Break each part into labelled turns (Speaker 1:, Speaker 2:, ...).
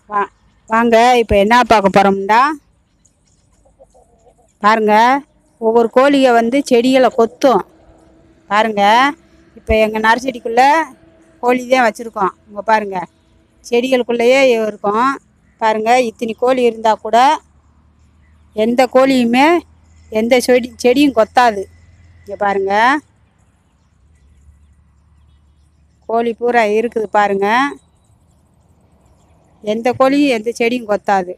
Speaker 1: வா வாங்க இப்போ என்ன பார்க்க போகிறோம்டா பாருங்க ஒவ்வொரு கோழியை வந்து செடிகளை கொத்தும் பாருங்க இப்போ எங்கள் நர்சரிக்குள்ளே கோழி தான் வச்சுருக்கோம் இங்கே பாருங்க செடிகளுக்குள்ளேயே இருக்கும் பாருங்க இத்தனி கோழி இருந்தால் கூட எந்த கோழியுமே எந்த செடி செடியும் கொத்தாது இங்கே பாருங்க கோழி பூரா இருக்குது பாருங்க எந்த கோழியும் எந்த செடியும் கொத்தாது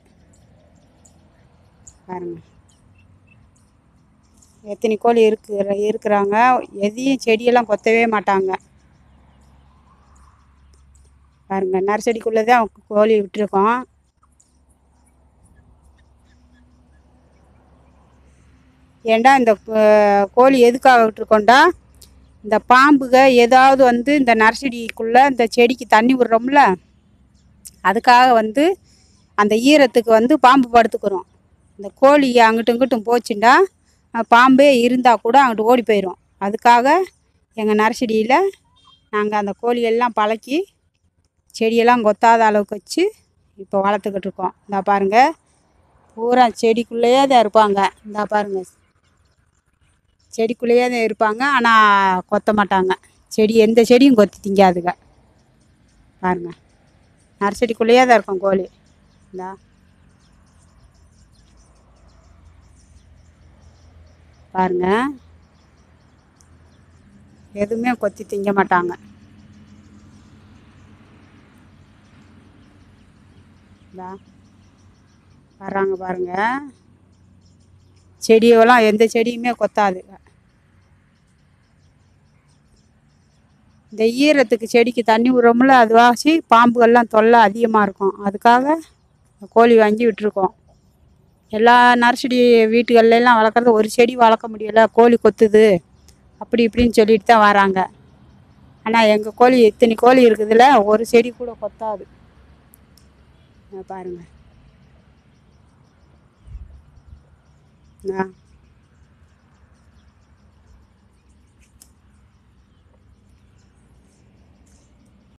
Speaker 1: பாருங்க எத்தனை கோழி இருக்கிற இருக்கிறாங்க எதையும் செடியெல்லாம் கொத்தவே மாட்டாங்க பாருங்க நர்சரிக்குள்ளே தான் கோழி விட்டுருக்கோம் ஏண்டா இந்த கோ- கோழி எதுக்காக விட்டுருக்கோண்டா இந்த பாம்புக ஏதாவது வந்து இந்த நர்சரிக்குள்ளே இந்த செடிக்கு தண்ணி விடுறோம்ல அதுக்காக வந்து அந்த ஈரத்துக்கு வந்து பாம்பு படுத்துக்கிறோம் இந்த கோழி அங்கிட்டும் இங்கிட்டும் போச்சுண்டா அஹ் பாம்பே இருந்தால் கூட அங்கிட்டு ஓடி போயிடும் அதுக்காக எங்கள் நர்சரியில் நாங்கள் அந்த கோழியெல்லாம் பழக்கி செடியெல்லாம் கொத்தாத அளவுக்கு வச்சு இப்போ வளர்த்துக்கிட்டு இருக்கோம் இந்தா பாருங்கள் பூரா செடிக்குள்ளேயே தான் இருப்பாங்க இந்தா பாருங்கள் செடிக்குள்ளேயே தான் இருப்பாங்க ஆனால் கொத்த மாட்டாங்க செடி எந்த செடியும் கொத்தி திங்காதுங்க பாருங்க நர்சரிக்குள்ளேயே தான் இருக்கும் கோழி இந்தா பாருங்க எதுவுமே கொத்தி திங்க மாட்டாங்க இந்தா வர்றாங்க பாருங்க செடியெல்லாம் எந்த செடியுமே கொத்தாது இந்த ஈரத்துக்கு செடிக்கு தண்ணி விடுறோம்ல அதுவாச்சு பாம்புகள்லாம் தொல்லை அதிகமாக இருக்கும் அதுக்காக கோழி வாங்கி விட்டுருக்கோம் எல்லா நர்சரி வீட்டுகள்ல எல்லாம் வளர்க்குறது ஒரு செடி வளர்க்க முடியல கோழி கொத்துது அப்படி இப்படின்னு சொல்லிட்டு தான் வராங்க ஆனால் எங்கள் கோழி இத்தனை கோழி இருக்குதுல்ல ஒரு செடி கூட கொத்தாது இங்க பாருங்க ஆ